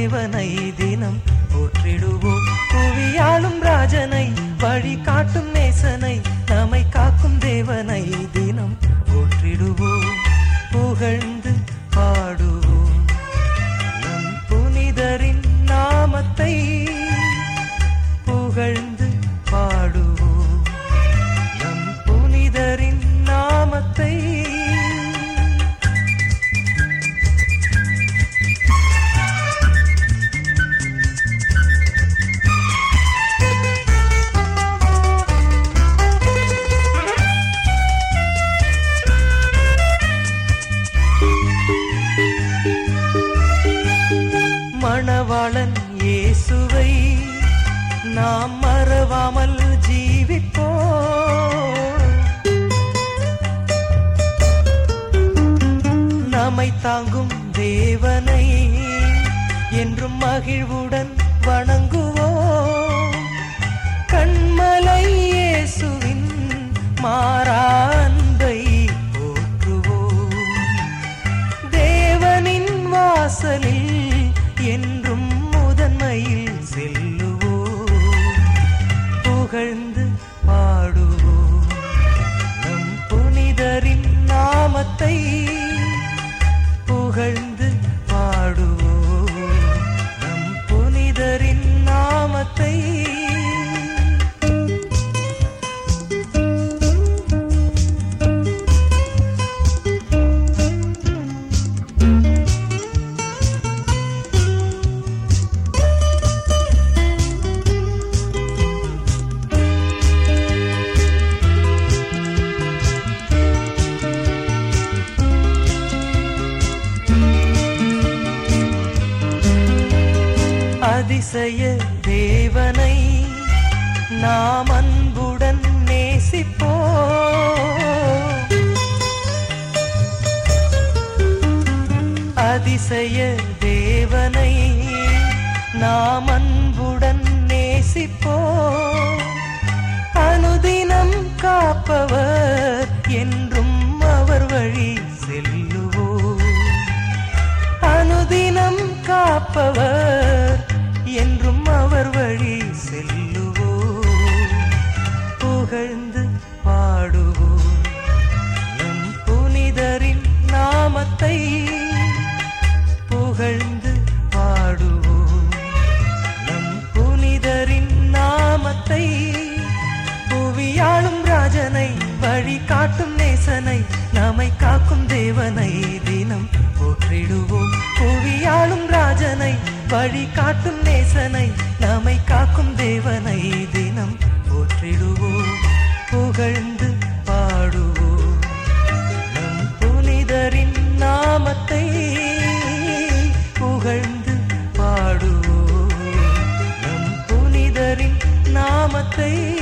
தேவனை தினம் போற்றிடுவோம் புவியாளும் ராஜனை வழி காட்டும் நேசனை நம்மை காக்கும் தேவனை தினம் போற்றிடுவோம் புகழ்ந்து பாடுவோம் நம் புனிதரின் நாமத்தை புகழ்ந்து பாடுவோம் நம் புனிதரின் நாமத்தை மணவாளன் இயேசுவை நாம் மறவாமல் ஜீவிப்போம் நம்மை தாங்கும் தேவனை என்றும் மகிழ்வுடன் வணங்குவோம் கண்மலை இயேசுவின் மாறா அன்பை போற்றுவோம் தேவனின் வாசலில் என்றும் முதன்மையில் செல்லுவோம் புகழ்ந்து பாடுவோம் நம் புனிதரின் நாமத்தை புகழ்ந்து பாடுவோம் நம் புனிதரின் நாமத்தை அதிசய தேவனை நாம் அன்புடன் நேசிப்போம் அதிசய தேவனை நாம் அன்புடன் நேசிப்போம் அனுதினம் காப்பவர் என்றும் அவர் வழி செல்லுவோம் அனுதினம் காப்பவர் என்றும் அவர் வழி செல்லுவோம் புகழ்ந்து பாடுவோம் நம் புனிதரின் நாமத்தை புகழ்ந்து பாடுவோம் நம் புனிதரின் நாமத்தை புவியாளும் ராஜனை வழி காட்டும் நேசனை நம்மை காக்கும் தேவனை தினம் போற்றிடுவோம் புவியாளும் ராஜனை வழி காட்டும் நேசனை நம்மை காக்கும் தேவனை தினம் போற்றிடுவோம் புகழ்ந்து பாடுவோம் நம் புனிதரின் நாமத்தை புகழ்ந்து பாடுவோம் நம் புனிதரின் நாமத்தை